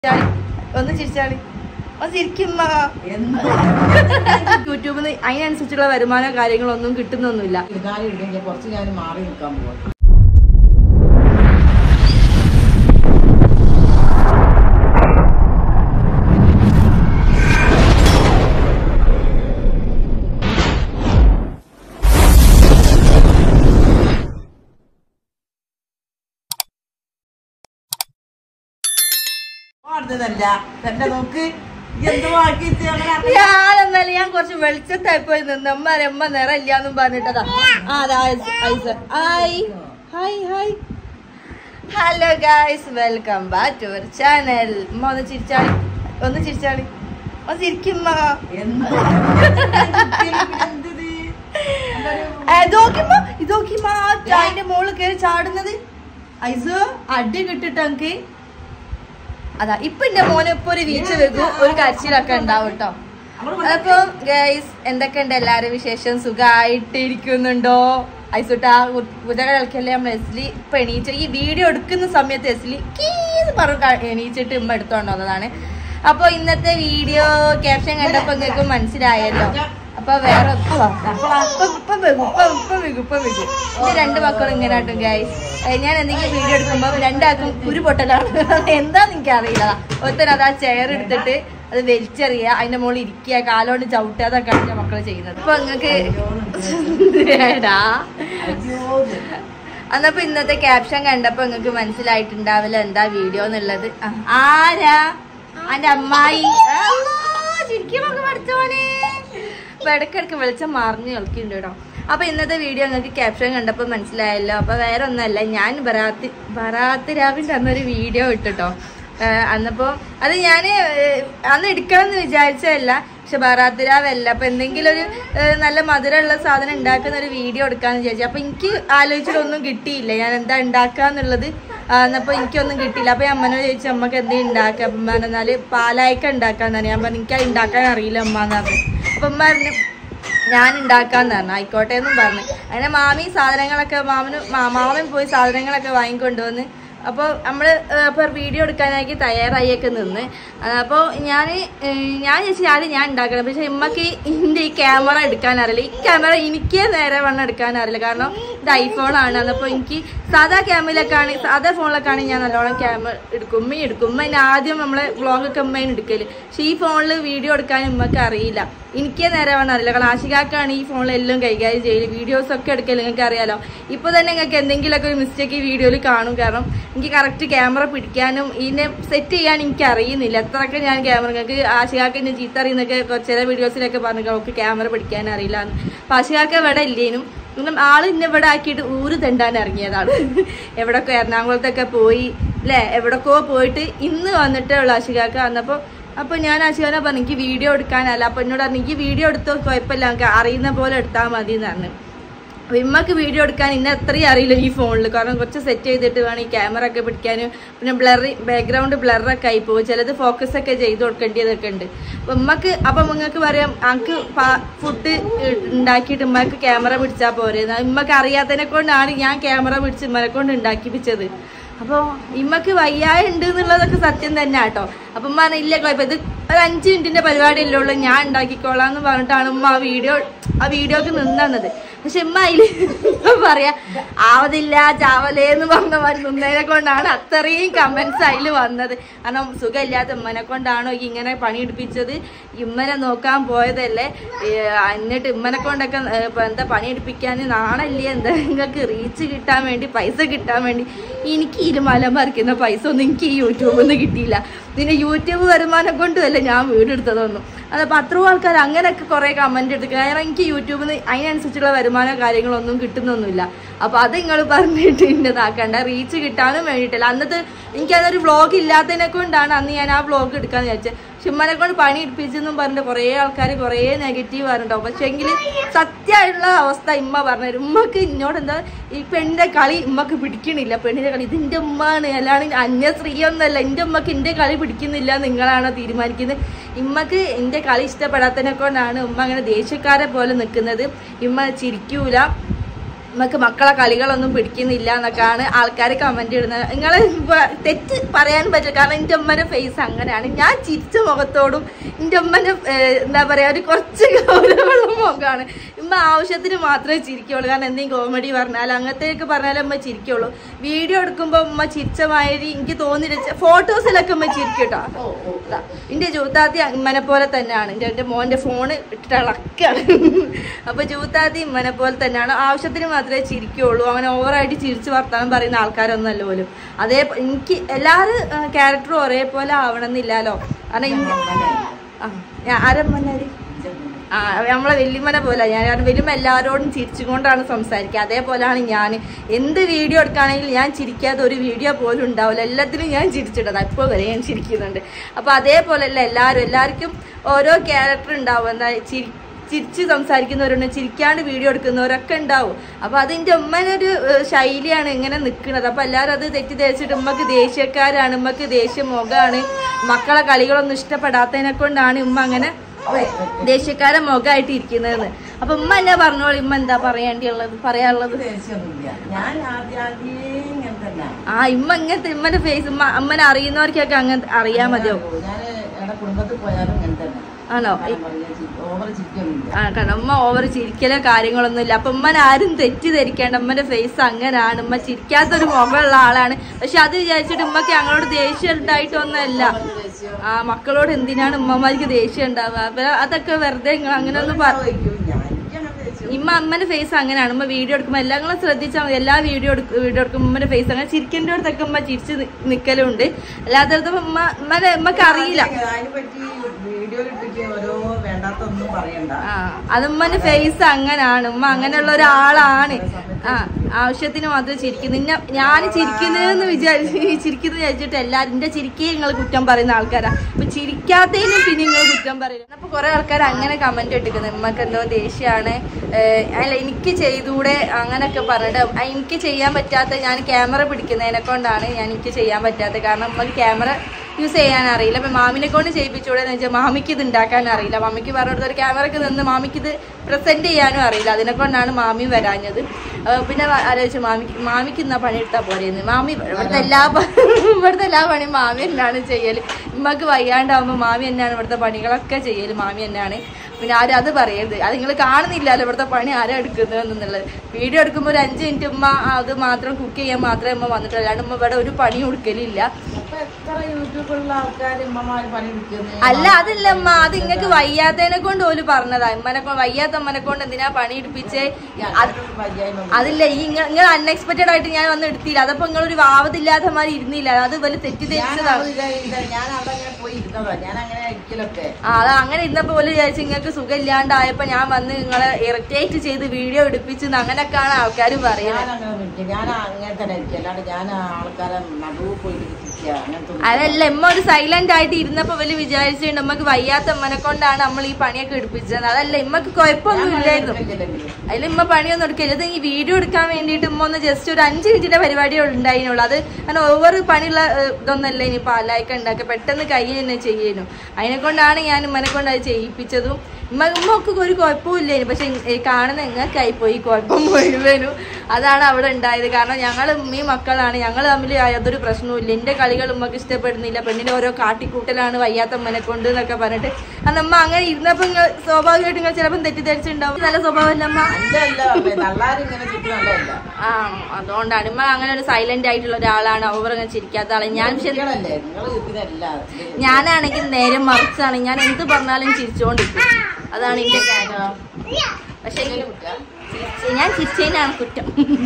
ചിരിച്ചാളി. ഒന്ന് ചിരിച്ചാളി ഒന്ന് ചിരിക്കുമ്മ യൂട്യൂബിൽ നിന്ന് അതിനനുസരിച്ചുള്ള വരുമാന കാര്യങ്ങളൊന്നും കിട്ടുന്നൊന്നുമില്ല ഇരുന്നാലും ഇല്ലെങ്കിൽ കുറച്ച് ഞാൻ മാറി നിൽക്കാൻ പോവാം അടുത്തതല്ല എന്റെ നോക്ക് എന്ത് ബാക്കി ഞാനെന്നല്ല ഞാൻ കുറച്ച് വെളിച്ചത്തായിപ്പോയി നിന്ന് അമ്മ രമ്മ നിറയില്ലാന്നും പറഞ്ഞിട്ടതാ ആ അതാ ഐസ് ഐസ് hi hi hi hello guys welcome back to our channel അമ്മ ഒന്ന് ചിരിച്ചാളി ഒന്ന് ചിരിച്ചാളി ഒന്ന് ചിരിക്കുമ്മ ഇതോക്കിമ്മ ഇതോക്കിമ്മ അതിന്റെ മോള് കയറി ചാടുന്നത് ഐസ് അടി കിട്ടിട്ട് എനിക്ക് അതാ ഇപ്പൊ എന്റെ മോനെ ഇപ്പൊ ഒരു വീഴ്ച വെക്കും ഒരു കരച്ചിലൊക്കെ ഉണ്ടാവും കേട്ടോ അപ്പൊ ഗൈസ് എന്തൊക്കെയുണ്ട് എല്ലാരും വിശേഷം സുഖമായിട്ടിരിക്കുന്നുണ്ടോ ഐസുട്ട കുതിര കളിക്കല്ലേ നമ്മൾ എസ്ലി ഇപ്പൊ എണീച്ച ഈ വീഡിയോ എടുക്കുന്ന സമയത്ത് എസ്ലി കീന്ന് പറഞ്ഞു ക- എണീച്ചിട്ട് ഇമ്മ എടുത്തോണ്ട് വന്നതാണ് അപ്പൊ ഇന്നത്തെ വീഡിയോ ക്യാപ്ഷൻ കണ്ടപ്പോ നിങ്ങൾക്ക് മനസ്സിലായല്ലോ അപ്പൊ വേറെ ഇപ്പൊ ഇപ്പൊ വെക്കും ഇപ്പൊ ഇപ്പൊ വെക്കും ഇപ്പൊ വെക്കും ഇത് രണ്ട് മക്കളും ഇങ്ങനെ ആട്ടും ഗൈസ് ഞാൻ എന്തെങ്കിലും വീഡിയോ എടുക്കുമ്പോ രണ്ടാക്കും കുരു പൊട്ടലാണ് എന്താന്ന് എനിക്ക് അറിയില്ല ഒരുത്തൻ അത് ആ ചെയർ എടുത്തിട്ട് അത് വലിച്ചെറിയ അതിന്റെ മുകളിൽ ഇരിക്കുക കാലോണ്ട് ചവിട്ടുക അതൊക്കെയാണ് എന്റെ മക്കള് ചെയ്യുന്നത് അപ്പൊ നിങ്ങക്ക് ഏടാ അന്നപ്പോ ഇന്നത്തെ ക്യാപ്ഷൻ കണ്ടപ്പോ നിങ്ങക്ക് മനസ്സിലായിട്ടുണ്ടാവില്ല എന്താ വീഡിയോ എന്നുള്ളത് ആ, ആരാ അന്റെ അമ്മായി ചിരിക്കുമൊക്കെ പഠിച്ചോനെ അപ്പൊ ഇടയ്ക്കിടയ്ക്ക് വെളിച്ചം മറിഞ്ഞ് കളിക്കുന്നുണ്ട് കേട്ടോ അപ്പൊ ഇന്നത്തെ വീഡിയോ നിങ്ങൾക്ക് ക്യാപ്ഷൻ കണ്ടപ്പോ മനസ്സിലായല്ലോ അപ്പൊ വേറെ ഒന്നല്ല ഞാൻ ബറാത്തി ബറാത്ത് രാവിലെ അന്നൊരു വീഡിയോ ഇട്ടിട്ടോ ഏഹ് അന്നപ്പോ അത് ഞാൻ അന്ന് എടുക്കണം എന്ന് വിചാരിച്ചതല്ല പക്ഷെ ബറാത്ത് രാവല്ല അപ്പൊ എന്തെങ്കിലും ഒരു ഏഹ് നല്ല മധുരമുള്ള സാധനം ഉണ്ടാക്കുന്ന ഒരു വീഡിയോ എടുക്കാന്ന് വിചാരിച്ചു അപ്പൊ എനിക്ക് ആലോചിച്ചിട്ടൊന്നും കിട്ടിയില്ല ഞാൻ എന്താ ഉണ്ടാക്കാന്നുള്ളത് എന്നപ്പോ എനിക്കൊന്നും കിട്ടിയില്ല അപ്പൊ ഞാൻ അമ്മനോട് ചോദിച്ചു അമ്മക്ക് എന്തെങ്കിലും ഉണ്ടാക്കാം അപ്പം അമ്മ എന്നാല് പാലായക്ക ഉണ്ടാക്കാന്ന് ഞാൻ പറഞ്ഞു എനിക്ക് അത് ഉണ്ടാക്കാൻ അറിയില്ല അമ്മ എന്ന് പറഞ്ഞു അപ്പൊ അമ്മ പറഞ്ഞു ഞാൻ ഉണ്ടാക്കാന്ന് പറഞ്ഞു ആയിക്കോട്ടെ എന്നും പറഞ്ഞു അങ്ങനെ മാമി സാധനങ്ങളൊക്കെ മാമന് മാ- മാമൻ പോയി സാധനങ്ങളൊക്കെ വാങ്ങിക്കൊണ്ടുവന്ന് അപ്പോൾ നമ്മൾ അപ്പോൾ വീഡിയോ എടുക്കാനായിട്ട് തയ്യാറായൊക്കെ നിന്ന് അപ്പോൾ ഞാൻ ഞാൻ ചോദിച്ചാൽ ആദ്യം ഞാൻ ഉണ്ടാക്കണം പക്ഷേ ഇമ്മക്ക് ഇതിൻ്റെ ഈ ക്യാമറ എടുക്കാൻ അറിയില്ല ഈ ക്യാമറ എനിക്ക് നേരെ വണ്ണം എടുക്കാൻ അറിയില്ല കാരണം ഇത് ഐഫോണാണ് അപ്പോൾ എനിക്ക് സാധാ ക്യാമറയിലൊക്കെ ആണ് സാധാ ഫോണിലൊക്കെ ആണെങ്കിൽ ഞാൻ നല്ലോണം ക്യാമറ എടുക്കും ഉമ്മ എടുക്കും ഉമ്മ അതിന് ആദ്യം നമ്മളെ വ്ളോഗൊക്കെ ഉമ്മേനെ എടുക്കല് പക്ഷേ ഈ ഫോണിൽ വീഡിയോ എടുക്കാൻ ഉമ്മക്ക് അറിയില്ല എനിക്കേ നേരെ വേണം അറിയില്ല കാരണം ആശികാക്കാണ് ഈ ഫോണിൽ എല്ലാം കൈകാര്യം ചെയ്യല് വീഡിയോസ് ഒക്കെ എടുക്കല് നിങ്ങൾക്ക് അറിയാലോ ഇപ്പൊ തന്നെ നിങ്ങൾക്ക് എന്തെങ്കിലുമൊക്കെ ഒരു മിസ്റ്റേക്ക് ഈ വീഡിയോയിൽ കാണും കാരണം എനിക്ക് കറക്റ്റ് ക്യാമറ പിടിക്കാനും ഇതിനെ സെറ്റ് ചെയ്യാൻ എനിക്ക് അറിയുന്നില്ല എത്രയൊക്കെ ഞാൻ ക്യാമറ നിങ്ങൾക്ക് ആശികാക്ക് എന്നെ ചീത്ത അറിയുന്നൊക്കെ കൊ- ചില വീഡിയോസിലൊക്കെ പറഞ്ഞു അവർക്ക് ക്യാമറ പിടിക്കാൻ അറിയില്ല എന്ന് അപ്പൊ ആശികാക്ക ഇവിടെ ഇല്ലേനും കാരണം ആള് ഇന്നെ ഇവിടെ ആക്കിയിട്ട് ഊര് തെണ്ടാൻ ഇറങ്ങിയതാണ് എവിടൊക്കെ എറണാകുളത്തൊക്കെ പോയി അല്ലേ എവിടൊക്കെയോ പോയിട്ട് ഇന്ന് വന്നിട്ടേ ഉള്ളു ആശികാക്ക വന്നപ്പോൾ അപ്പൊ ഞാൻ അശോകനെ പറഞ്ഞു എനിക്ക് വീഡിയോ എടുക്കാനല്ല അപ്പൊ എന്നോട് പറഞ്ഞു എനിക്ക് വീഡിയോ എടുത്തോ കുഴപ്പമില്ല നമുക്ക് അറിയുന്ന പോലെ എടുത്താൽ മതി എന്ന് പറഞ്ഞു അപ്പൊ ഇമ്മക്ക് വീഡിയോ എടുക്കാൻ ഇന്ന അത്രയും അറിയില്ല ഈ ഫോണിൽ കാരണം കുറച്ച് സെറ്റ് ചെയ്തിട്ട് വേണം ഈ ക്യാമറ ഒക്കെ പിടിക്കാനും പിന്നെ ബ്ലറി ബാക്ക്ഗ്രൗണ്ട് ബ്ലറൊക്കെ ആയി പോകും ചിലത് ഫോക്കസ് ഒക്കെ ചെയ്ത് കൊടുക്കേണ്ടതൊക്കെ ഉണ്ട് അപ്പൊ ഉമ്മക്ക് അപ്പൊ നിങ്ങൾക്ക് പറയാം അങ്ക് ഫുഡ് ഉണ്ടാക്കിയിട്ട് ഉമ്മക്ക് ക്യാമറ പിടിച്ചാൽ പോരെ ഉമ്മക്ക് അറിയാത്തതിനെ കൊണ്ടാണ് ഞാൻ ക്യാമറ പിടിച്ച് ഉമ്മനെ കൊണ്ട് ഉണ്ടാക്കിപ്പിച്ചത് അപ്പോൾ ഇമ്മക്ക് വയ്യായ ഉണ്ട് എന്നുള്ളതൊക്കെ സത്യം തന്നെ കേട്ടോ അപ്പം ഉമ്മ പറഞ്ഞു, ഇല്ല കുഴപ്പം ഇത് ഒരു അഞ്ച് മിനിറ്റിന്റെ പരിപാടിയല്ലേ ഉള്ളൂ ഞാൻ ഉണ്ടാക്കിക്കോളാം എന്ന് പറഞ്ഞിട്ടാണ് ഉമ്മ ആ വീഡിയോ ആ വീഡിയോക്ക് നിന്നത് പക്ഷെ ഉമ്മ അതില് പറയാ ആവതില്ല ചാവലേ എന്ന് പറഞ്ഞ മാതിരി നിന്നതിനെ കൊണ്ടാണ് അത്രയും കമന്റ്സ് അതിൽ വന്നത് കാരണം സുഖമില്ലാത്ത ഉമ്മനെ കൊണ്ടാണോ ഈ ഇങ്ങനെ പണിയെടുപ്പിച്ചത് ഇമ്മനെ നോക്കാൻ പോയതല്ലേ ഏ, എന്നിട്ട് ഇമ്മനെ കൊണ്ടൊക്കെ ഏ, ഇപ്പൊ എന്താ പണിയെടുപ്പിക്കാൻ നാണല്ലേ എന്താ നിങ്ങൾക്ക് റീച്ച് കിട്ടാൻ വേണ്ടി പൈസ കിട്ടാൻ വേണ്ടി എനിക്ക് ഇരുമല മറിക്കുന്ന പൈസ ഒന്നും എനിക്ക് ഈ യൂട്യൂബിൽ നിന്ന് കിട്ടിയില്ല പിന്നെ യൂട്യൂബ് വരുമാനം കൊണ്ടുമല്ല ഞാൻ വീടെടുത്തതൊന്നും അതപ്പോൾ അത്രയും ആൾക്കാർ അങ്ങനെയൊക്കെ കുറേ കമന്റ് എടുത്തു കാരണം എനിക്ക് യൂട്യൂബിൽ നിന്ന് അതിനനുസരിച്ചുള്ള വരുമാന കാര്യങ്ങളൊന്നും കിട്ടുന്നൊന്നുമില്ല അപ്പോൾ അത് നിങ്ങൾ പറഞ്ഞിട്ട് ഇന്നതാക്കണ്ട റീച്ച് കിട്ടാനും വേണ്ടിയിട്ടില്ല അന്നത്തെ എനിക്ക് അതൊരു വ്ളോഗ് ഇല്ലാത്തതിനെ കൊണ്ടാണ് അന്ന് ഞാൻ ആ വ്ളോഗ് എടുക്കാന്ന് വിചാരിച്ചത് ഷിമ്മനെ കൊണ്ട് പണി എടുപ്പിച്ചെന്നും പറഞ്ഞിട്ട് കുറേ ആൾക്കാർ കുറേ നെഗറ്റീവ് പറഞ്ഞിട്ടുണ്ടാവും പക്ഷെ എങ്കിൽ സത്യമായിട്ടുള്ള അവസ്ഥ ഇമ്മ പറഞ്ഞു ഉമ്മക്ക് ഇന്നോട് എന്താ ഈ പെണ്ണിന്റെ കളി ഉമ്മക്ക് പിടിക്കണില്ല പെണ്ണിന്റെ കളി ഇത് എന്റെ ഉമ്മാണ് അല്ലാണ്ട് അന്യ സ്ത്രീയൊന്നല്ല എന്റെ ഉമ്മക്ക് എന്റെ കളി പിടിക്കുന്നില്ല നിങ്ങളാണോ തീരുമാനിക്കുന്നത് ഇമ്മക്ക് എന്റെ കളി ഇഷ്ടപ്പെടാത്തതിനെ കൊണ്ടാണ് ഉമ്മ അങ്ങനെ ദേഷ്യക്കാരെ പോലെ നിൽക്കുന്നത് ഇമ്മ ചിരിക്കൂല നമുക്ക് മക്കളെ കളികളൊന്നും പിടിക്കുന്നില്ല എന്നൊക്കെയാണ് ആൾക്കാർ കമന്റ് ഇടുന്നത് നിങ്ങളെ തെറ്റ് പറയാൻ പറ്റില്ല കാരണം എൻ്റെ അമ്മയുടെ ഫേസ് അങ്ങനെയാണ് ഞാൻ ചിരിച്ച മുഖത്തോടും എൻ്റെ അമ്മൻ്റെ എന്താ പറയാ ഒരു കുറച്ച് ഗൗരവമുള്ള മുഖമാണ് ഉമ്മ ആവശ്യത്തിന് മാത്രമേ ചിരിക്കുള്ളൂ കാരണം എന്തെങ്കിലും കോമഡി പറഞ്ഞാൽ അങ്ങനത്തെയൊക്കെ പറഞ്ഞാലേ ഉമ്മ ചിരിക്കുള്ളൂ വീഡിയോ എടുക്കുമ്പോൾ ഉമ്മ ചിരിച്ച മാതിരി എനിക്ക് തോന്നില്ല ഫോട്ടോസിലൊക്കെ ഉമ്മ ചിരിക്കും കേട്ടോ ഓ ഓ എന്റെ ജൂത്താത്തി ഇമ്മനെ പോലെ തന്നെയാണ് എൻ്റെ എൻ്റെ മോൻ്റെ ഫോണ് ഇട്ടിട്ട് ഇളക്കാണ് അപ്പൊ ജൂത്താത്തി ഇമ്മനെ പോലെ തന്നെയാണ് ആവശ്യത്തിന് മാത്രമേ ചിരിക്കുള്ളൂ അങ്ങനെ ഓവറായിട്ട് ചിരിച്ച് വർത്താനം പറയുന്ന ആൾക്കാരൊന്നല്ല പോലും അതേ എനിക്ക് എല്ലാവരും ക്യാരക്ടറും ഒരേപോലെ ആവണമെന്നില്ലല്ലോ കാരണം ഇന്ന- ആ ഞാൻ ആരമ്മന്നാര് ആ നമ്മളെ വല്യമ്മനെ പോലെ ഞാൻ കാരണം വല്യമ്മ എല്ലാവരോടും ചിരിച്ചുകൊണ്ടാണ് സംസാരിക്കുക അതേപോലെയാണ് ഞാൻ എന്ത് വീഡിയോ എടുക്കുകയാണെങ്കിൽ ഞാൻ ചിരിക്കാത്ത ഒരു വീഡിയോ പോലും ഉണ്ടാവില്ല എല്ലാത്തിനും ഞാൻ ചിരിച്ചിട്ടത് ഇപ്പോൾ വരെ ഞാൻ ചിരിക്കുന്നുണ്ട് അപ്പോൾ അതേപോലെയല്ല എല്ലാവരും എല്ലാവർക്കും ഓരോ ക്യാരക്ടർ ഉണ്ടാവും എന്താ ചിരി ചിരിച്ച് സംസാരിക്കുന്നവരുണ്ട് ചിരിക്കാണ്ട് വീഡിയോ എടുക്കുന്നവരൊക്കെ ഉണ്ടാവും അപ്പോൾ അതിൻ്റെ ഉമ്മനൊരു ഏഹ്, ശൈലിയാണ് ഇങ്ങനെ നിൽക്കുന്നത് അപ്പോൾ എല്ലാവരും അത് തെറ്റിദ്ധരിച്ചിട്ട് ഉമ്മക്ക് ദേഷ്യക്കാരാണ് ഉമ്മക്ക് ദേഷ്യ മുഖമാണ് മക്കളെ കളികളൊന്നും ഇഷ്ടപ്പെടാത്തതിനെ കൊണ്ടാണ് ഉമ്മ അങ്ങനെ ദേഷ്യക്കാരെ മുഖമായിട്ട് ഇരിക്കുന്നതെന്ന് അപ്പൊ ഉമ്മ എന്നാ പറഞ്ഞോളൂ ഉമ്മ എന്താ പറയേണ്ടിയുള്ളത് പറയാനുള്ളത് ദേഷ്യമൊന്നുമില്ല ഞാൻ ആദ്യം ആദ്യമേ ഇങ്ങനെ തന്നെ ആ ഇമ്മ ഇങ്ങനത്തെ ഇമ്മന്റെ ഫേസ് ഉമ്മ അമ്മനെ അറിയുന്നവർക്കൊക്കെ അങ്ങനെ അറിയാൻ മതിയാവും ഞാൻ എന്റെ കുടുംബത്തിൽ പോയാലും ഇങ്ങനെ തന്നെ ആണോ ഓവർ ചിരിക്കൊന്നുമില്ല ആ കാരണം ഉമ്മ ഓവർ ചിരിക്കലോ കാര്യങ്ങളൊന്നും ഇല്ല അപ്പൊ ഉമ്മനെ ആരും തെറ്റിദ്ധരിക്കേണ്ട ഉമ്മന്റെ ഫേസ് അങ്ങനെയാണ് ഉമ്മ ചിരിക്കാത്തൊരു മുഖമുള്ള ആളാണ് പക്ഷെ അത് വിചാരിച്ചിട്ട് ഉമ്മക്ക് ഞങ്ങളോട് ദേഷ്യം ഉണ്ടായിട്ടൊന്നല്ല ദേഷ്യം ആ മക്കളോട് എന്തിനാണ് ഉമ്മമാർക്ക് ദേഷ്യം ഉണ്ടാവുക അപ്പൊ അതൊക്കെ വെറുതെ നിങ്ങൾ അങ്ങനെ ഒന്നും പറ വയ്ക്കും ഞാൻ എനിക്കങ്ങനെ ദേഷ്യം ഇമ്മ അമ്മന്റെ ഫേസ് അങ്ങനെയാണ് ഉമ്മ വീഡിയോ എടുക്കുമ്പോൾ എല്ലാം കൂടെ ശ്രദ്ധിച്ചാൽ മതി എല്ലാ വീഡിയോ വീഡിയോ എടുക്കുമ്പോൾ ഉമ്മന്റെ ഫേസ് അങ്ങനെ ചിരിക്കേണ്ട അടുത്തൊക്കെ ഉമ്മ ചിരിച്ച് നി- നിക്കലുണ്ട് അല്ലാത്തടത്തും ഉമ്മ ഉമ്മനെ ഉമ്മക്ക് അറിയില്ല അതിനെ പറ്റി വീഡിയോയിൽ ഇട്ടിട്ട് ഓരോ വേണ്ടാത്തൊന്നും പറയണ്ട ആ അത് ഉമ്മന്റെ ഫേസ് അങ്ങനാണ് ഉമ്മ അങ്ങനെയുള്ള ഒരാളാണ് ആ ആവശ്യത്തിന് മാത്രം ചിരിക്കുന്നു ഇന്ന ഞാൻ ചിരിക്കുന്നതെന്ന് വിചാരിച്ച് ചിരിക്കുന്നു വിചാരിച്ചിട്ട് എല്ലാവരും എന്റെ ചിരിക്കേ നിങ്ങൾ കുറ്റം പറയുന്ന ആൾക്കാരാ അപ്പൊ ചിരിക്കാത്തതിനും പിന്നെ നിങ്ങൾ കുറ്റം പറയുന്നത് അപ്പൊ കുറെ ആൾക്കാർ അങ്ങനെ കമന്റ് ഇട്ടിരിക്കുന്നത് ഉമ്മക്ക് എന്തോ ദേഷ്യമാണ് ഏഹ് അല്ല എനിക്ക് ചെയ്തൂടെ അങ്ങനെയൊക്കെ പറഞ്ഞിട്ട് ആ, എനിക്ക് ചെയ്യാൻ പറ്റാത്ത ഞാൻ ക്യാമറ പിടിക്കുന്നതിനെ കൊണ്ടാണ് ഞാൻ എനിക്ക് ചെയ്യാൻ പറ്റാത്തത് കാരണം ഉമ്മക്ക് ക്യാമറ യൂസ് ചെയ്യാൻ അറിയില്ല അപ്പൊ മാമിനെ കൊണ്ട് ചെയ്യിപ്പിച്ചൂടെ എന്ന് വെച്ചാൽ മാമിക്ക് ഇത് ഉണ്ടാക്കാൻ അറിയില്ല മാമിക്ക് പറഞ്ഞിട്ട് ഒരു ക്യാമറക്ക് നിന്ന് മാമിക്ക് ഇത് പ്രസന്റ് ചെയ്യാനും അറിയില്ല അതിനെ കൊണ്ടാണ് മാമി വരാഞ്ഞത് അപ്പൊ പിന്നെ വ- ആലോചിച്ചു മാമിക്ക് മാമിക്ക് ഇന്നാ പണി എടുത്താൽ പോരെയെന്ന് മാമി ഇവിടുത്തെ എല്ലാ പ- ഇവിടുത്തെ എല്ലാ പണിയും മാമി തന്നെയാണ് ചെയ്യല് ഉമ്മക്ക് വയ്യാണ്ടാവുമ്പോൾ മാമി തന്നെയാണ് ഇവിടുത്തെ പണികളൊക്കെ ചെയ്യല് മാമി തന്നെയാണ് പിന്നെ ആരും അത് പറയരുത് അത് നിങ്ങൾ കാണുന്നില്ലല്ലോ ഇവിടുത്തെ പണി ആരാ എടുക്കുന്നതെന്നുള്ളത് വീഡിയോ എടുക്കുമ്പോൾ ഒരു അഞ്ച് മിനിറ്റ് ഉമ്മ അത് മാത്രം കുക്ക് ചെയ്യാൻ മാത്രമേ ഉമ്മ വന്നിട്ടുള്ളൂ അല്ലാണ്ട് ഉമ്മ ഇവിടെ ഒരു പണി കൊടുക്കലില്ല അപ്പൊ എത്ര യൂട്യൂബിലുള്ള ആൾക്കാർ ഉമ്മമാര് പണി എടുക്കുന്നത് അല്ല അതല്ല അമ്മ അത് ഇങ്ങക്ക് വയ്യാത്തതിനെ കൊണ്ട് ഓല് പറഞ്ഞതാ ഉമ്മനെ കൊണ്ട് വയ്യാത്ത അമ്മനെ കൊണ്ട് എന്തിനാ പണി എടുപ്പിച്ചേ അത് അതില്ല ഈ നിങ്ങൾ അൺഎക്സ്പെക്ടഡ് ആയിട്ട് ഞാൻ വന്ന് എടുത്തില്ല അതപ്പോ നിങ്ങളൊരു വാവതില്ലാത്ത മാതിരി ഇരുന്നില്ല അത് വലിയ തെറ്റിദ്ധരിച്ചതാണ് ഞാൻ അവിടെ അങ്ങനെ പോയി ഇരുന്നതാ ഞാൻ അങ്ങനെ ഇരിക്കലൊക്കെ ആ അത് അങ്ങനെ ഇരുന്നപ്പോ പോലെ വിചാരിച്ചു നിങ്ങൾക്ക് സുഖമില്ലാണ്ടായപ്പോ ഞാൻ വന്ന് നിങ്ങളെ ഇറിറ്റേറ്റ് ചെയ്ത് വീഡിയോ എടുപ്പിച്ചു അങ്ങനെയൊക്കെയാണ് ആൾക്കാർ പറയുന്നത് ഞാൻ അങ്ങനെ ഇരിക്കും ഞാൻ അങ്ങനെ തന്നെ ഇരിക്കും അല്ലാണ്ട് ഞാൻ ആൾക്കാരെ നടുവ് പോയിട്ട് ഇരിക്കുക അങ്ങനത്തെ ഒന്നും അതല്ല ഉമ്മ ഒരു സൈലന്റ് ആയിട്ട് ഇരുന്നപ്പോ വലിയ വിചാരിച്ചിട്ടുണ്ട് നമ്മക്ക് വയ്യാത്ത അമ്മനെ കൊണ്ടാണ് നമ്മൾ ഈ പണിയൊക്കെ എടുപ്പിച്ചത് അതല്ല ഇമ്മക്ക് കുഴപ്പമൊന്നും ഇല്ലായിരുന്നു ഇരിക്കില്ലല്ലോ. അതിൽ ഉമ്മ പണിയൊന്നും എടുക്കില്ല ഇത് ഈ വീഡിയോ എടുക്കാൻ വേണ്ടിയിട്ട് ഉമ്മ ഒന്ന് ജസ്റ്റ് ഒരു അഞ്ച് മിനിറ്റിന്റെ പരിപാടിയേ ഉണ്ടായിരുന്നുള്ളൂ അത് അങ്ങനെ ഓവർ പണിയുള്ള ഏഹ്, ഇതൊന്നല്ല ഇനി പാലായൊക്കെ ഉണ്ടാക്കുക പെട്ടെന്ന് കൈ തന്നെ ചെയ്യുന്നു അതിനെ കൊണ്ടാണ് ഞാൻ ഉമ്മനെ കൊണ്ട് അത് ചെയ്യിപ്പിച്ചതും ഉമ്മ ഉമ്മക്ക് ഒരു കുഴപ്പമില്ല പക്ഷെ ഈ കാണുന്ന എങ്ങക്കായി പോയി കുഴപ്പം മുഴുവനും അതാണ് അവിടെ ഉണ്ടായത് കാരണം ഞങ്ങൾ ഉമ്മയും മക്കളാണ് ഞങ്ങൾ തമ്മിൽ യാതൊരു പ്രശ്നവും ഇല്ല എന്റെ കളികൾ ഉമ്മക്ക് ഇഷ്ടപ്പെടുന്നില്ല പെണ്ണിന്റെ ഓരോ കാട്ടിക്കൂട്ടലാണ് വയ്യാത്ത അമ്മനെ കൊണ്ട് എന്നൊക്കെ പറഞ്ഞിട്ട് അന്ന് അമ്മ അങ്ങനെ ഇരുന്നപ്പോ നിങ്ങൾ സ്വാഭാവികമായിട്ട് നിങ്ങൾ ചിലപ്പം തെറ്റിദ്ധരിച്ചിട്ടുണ്ടാവും നല്ല സ്വഭാവമല്ല അമ്മ എന്റെ അല്ല നല്ലാരിങ്ങനെ ചുറ്റും നല്ലതല്ല ആ അതുകൊണ്ടാണ് ഉമ്മ അങ്ങനെ ഒരു സൈലന്റ് ആയിട്ടുള്ള ഒരാളാണ് അവർ അങ്ങനെ ചിരിക്കാത്ത ആളെ ഞാൻ ശരി- കുട്ടികളല്ലേ നിങ്ങൾ ഇതിനല്ല ഞാനാണെങ്കിൽ നേരെ മറിച്ചാണ് ഞാൻ എന്ത് പറഞ്ഞാലും ചിരിച്ചുകൊണ്ടിരിക്കും അതാണ് എന്റെ കാര്യം പക്ഷെ ചിരിച്ച- ഞാൻ ചിരിച്ചതിനാണ് കുറ്റം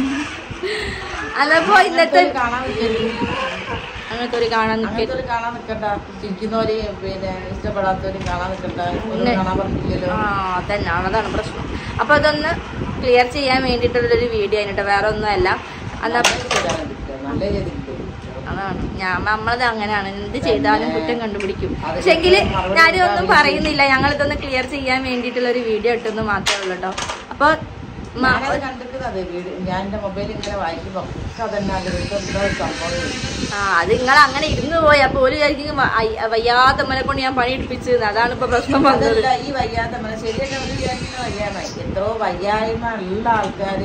അതപ്പോ ഇന്നത്തെ കാണാൻ നിൽക്കരുത് അങ്ങനത്തെ ഒരു കാണാൻ നിൽക്കരുത് അങ്ങനത്തെ ഒരു കാണാൻ നിൽക്കണ്ട ചിരിക്കുന്നവര് പിന്നെ ഇഷ്ടപ്പെടാത്തവരും കാണാൻ നിൽക്കണ്ട ഒന്നും ഇന്നെ. കാണാൻ പറഞ്ഞില്ലല്ലോ ആ അതന്നെ അതാണ് പ്രശ്നം അപ്പൊ അതൊന്ന് ക്ലിയർ ചെയ്യാൻ വേണ്ടിയിട്ടുള്ളൊരു വീഡിയോ ആയിട്ട് വേറെ ഒന്നുമല്ല എന്നാ നല്ല ചെയ്തിട്ട് അതാണ് ഞാൻ നമ്മളത് അങ്ങനെയാണ് എന്ത് ചെയ്താലും കുറ്റം കണ്ടുപിടിക്കും പക്ഷെങ്കിൽ ഞാനൊന്നും പറയുന്നില്ല ഞങ്ങൾ ഇതൊന്ന് ക്ലിയർ ചെയ്യാൻ വേണ്ടിയിട്ടുള്ള ഒരു വീഡിയോ ഇട്ടെന്ന് മാത്രമേ ഉള്ളൂ കേട്ടോ അപ്പൊ മ- ഞാനത് കണ്ടിട്ടുണ്ട് വീട് ഞാൻ എന്റെ മൊബൈലിൽ ഇങ്ങനെ വായിക്കുമ്പോ ഒക്കെ അതന്നെ അതിലൊക്കെ എന്തോ സംഭവം ആ അത് നിങ്ങൾ അങ്ങനെ ഇരുന്ന് പോയി അപ്പൊ ഒരു വിചാരിക്കും വ- അയ്- വയ്യാത്ത മനെ കൊണ്ട് ഞാൻ പണി എടുപ്പിച്ചത് അതാണ് ഇപ്പൊ പ്രശ്നം വന്നത് അതല്ല ഈ വയ്യാത്ത മനസ്സ് ശരിയൊക്കെ അവർ വിചാരിക്കുന്ന വയ്യാന്നായി എത്രയോ വയ്യായ്മ ഉള്ള ആൾക്കാര്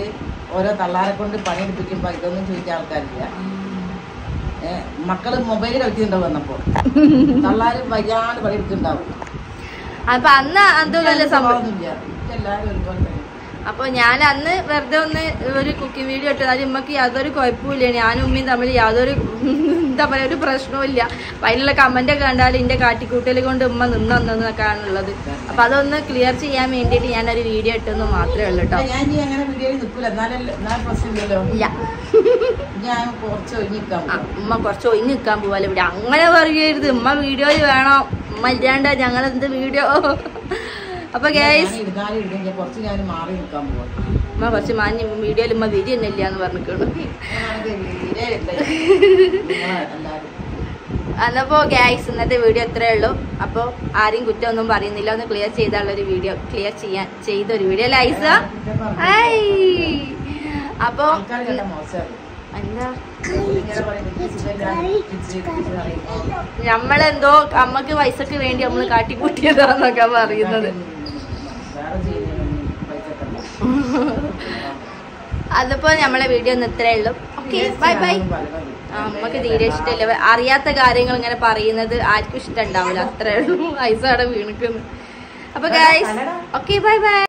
ഓരോ തള്ളാരെ കൊണ്ട് പണിയെടുപ്പിക്കുമ്പോ ഇതൊന്നും ചോദിച്ച ആൾക്കാരില്ല ഏ, മക്കള് മൊബൈൽ കളിക്കുന്നുണ്ടാവും വന്നപ്പോ തള്ളാര് വയ്യാണ്ട് പണിയെടുക്കുന്നുണ്ടാവും അപ്പൊ അന്ന് അതൊന്നല്ല സംഭവം സ്വഭാവമൊന്നുമില്ല. എല്ലാവരും ഒരുപോലെ തന്നെ അപ്പൊ ഞാൻ അന്ന് വെറുതെ ഒന്ന് ഒരു കുക്കിംഗ് വീഡിയോ ഇട്ടത് അത് ഉമ്മക്ക് യാതൊരു കുഴപ്പമില്ല ഞാനും ഉമ്മയും തമ്മിൽ യാതൊരു എന്താ പറയാ ഒരു പ്രശ്നവും ഇല്ല അപ്പൊ അതിനുള്ള കമന്റ് ഒക്കെ കണ്ടാൽ എന്റെ കാട്ടിക്കൂട്ടൽ കൊണ്ട് ഉമ്മ നിന്നൊന്നൊക്കെയാണ് ഉള്ളത് അപ്പൊ അതൊന്ന് ക്ലിയർ ചെയ്യാൻ വേണ്ടിയിട്ട് ഞാനൊരു വീഡിയോ ഇട്ടെന്ന് മാത്രമേ ഉള്ളൂ കേട്ടോ ഞാൻ ഇനി അങ്ങനെ വീഡിയോയിൽ നിൽക്കൂല എന്നാലല്ലേ എന്നാൽ പ്രശ്നമില്ലല്ലോ ഇല്ല ഞാൻ കുറച്ച് ഒഴിഞ്ഞിക്കാൻ ആ, ഉമ്മ കുറച്ച് ഒഴിഞ്ഞ് നിൽക്കാൻ പോവാല്ലോ ഇവിടെ അങ്ങനെ പറയരുത് ഉമ്മ വീഡിയോയിൽ വേണം ഉമ്മ ഇല്ലാണ്ട് ഞങ്ങൾ എന്ത് വീഡിയോ അപ്പൊ ഗേസ് ഇരുന്നാലും ഇരുന്നെങ്കിൽ കുറച്ച് ഞാൻ മാറി നിൽക്കാൻ പോവാം ഉമ്മ കുറച്ച് മാഞ്ഞ് വീഡിയോയിൽ ഉമ്മ വിരി തന്നെ ഇല്ല എന്ന് പറഞ്ഞിട്ടുണ്ട് ഞാനാണെങ്കിൽ തീരെ ഇല്ല. നിങ്ങളെ എല്ലാവരും എന്നപ്പോ ഗൈസ് ഇന്നത്തെ വീഡിയോ ഇത്രേ ഉള്ളൂ അപ്പോൾ ആരും കുറ്റമൊന്നും പറയുന്നില്ല ഒന്ന് ക്ലിയർ ചെയ്താലുള്ള ഒരു വീഡിയോ ക്ലിയർ ചെയ്യാൻ ചെയ്ത ഒരു വീഡിയോ അല്ലേ ഐസ ഹായ് അപ്പോ ആൾക്കാർ കേട്ട മോശമാണ് എന്താ ഇങ്ങനെ പറയും, "എനിക്ക് സുഖമില്ല, കിച്ച്, കിച്ച്" പറയും. നമ്മളെന്തോ അമ്മക്ക് പൈസക്ക് വേണ്ടി നമ്മൾ കാട്ടിക്കൂട്ടിയതാന്നൊക്കെ പറയുന്നത് വേറെ ചെയ്യുന്നതിനൊന്നും പൈസക്കല്ല. അതിപ്പോ നമ്മളെ വീഡിയോ ഒന്ന് ഇത്രേ ഉള്ളൂ ഓക്കെ ബൈ ബൈ ആ, അമ്മക്ക് തീരെ ഇഷ്ടമില്ല അറിയാത്ത കാര്യങ്ങൾ ഇങ്ങനെ പറയുന്നത് ആർക്കും ഇഷ്ടം ഉണ്ടാവില്ല അത്രേ ഉള്ളൂ ഐസ അവിടെ വീണിക്കുന്നു അപ്പൊ ഗൈസ് ഓക്കെ ബൈ ബൈ